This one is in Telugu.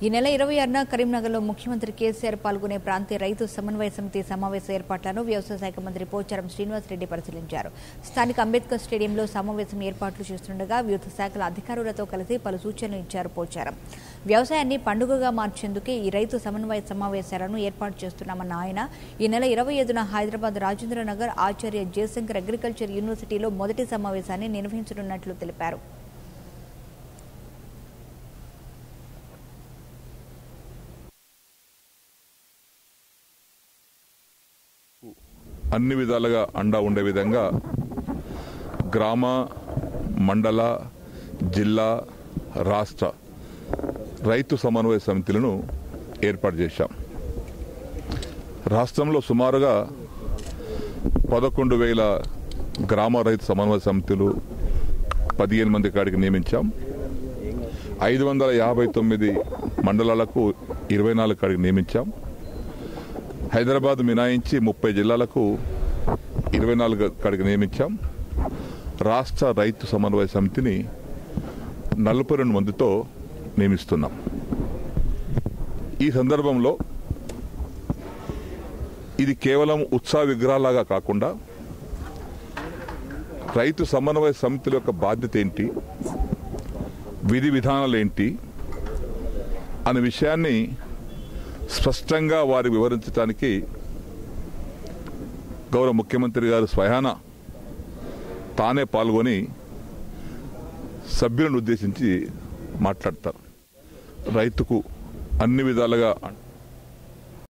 ఈ నెల ఇరవై ఆరున కరీంనగర్లో ముఖ్యమంత్రి కేసీఆర్ పాల్గొనే ప్రాంతీయ రైతు సమన్వయ సమితి సమావేశ ఏర్పాట్లను వ్యవసాయ శాఖ మంత్రి పోచారం శ్రీనివాసరెడ్డి పరిశీలించారు స్థానిక అంబేద్కర్ స్టేడియంలో సమావేశం ఏర్పాట్లు చేస్తుండగా వివిధ శాఖల అధికారులతో కలిసి పలు సూచనలు ఇచ్చారు పోచారం వ్యవసాయాన్ని పండుగగా మార్చేందుకే ఈ రైతు సమన్వయ సమావేశాలను ఏర్పాటు చేస్తున్నామన్న ఆయన ఈ నెల ఇరవై ఐదున హైదరాబాద్ రాజేంద్రనగర్ ఆచార్య జయశంకర్ అగ్రికల్చర్ యూనివర్సిటీలో మొదటి సమావేశాన్ని నిర్వహించనున్నట్లు తెలిపారు అన్ని విధాలుగా అండా ఉండే విధంగా గ్రామ మండల జిల్లా రాష్ట్ర రైతు సమన్వయ సమితులను ఏర్పాటు చేశాం రాష్ట్రంలో సుమారుగా పదకొండు వేల గ్రామ రైతు సమన్వయ సమితులు పదిహేను మంది కాడికి నియమించాం ఐదు వందల యాభై తొమ్మిది మండలాలకు ఇరవై నాలుగు కాడికి నియమించాం హైదరాబాద్ మినాయించి ముప్పై జిల్లాలకు ఇరవై నాలుగు కాడికి నియమించాం రాష్ట్ర రైతు సమన్వయ సమితిని నలభై రెండు మందితో నియమిస్తున్నాం ఈ సందర్భంలో ఇది కేవలం ఉత్సాహ విగ్రహాలాగా కాకుండా రైతు సమన్వయ సమితుల యొక్క బాధ్యత ఏంటి విధి విధానాలు ఏంటి అనే విషయాన్ని స్పష్టంగా వారి వివరించడానికి గౌరవ ముఖ్యమంత్రి గారు స్వయాన తానే పాల్గొని సభ్యులను ఉద్దేశించి మాట్లాడతారు రైతుకు అన్ని విధాలుగా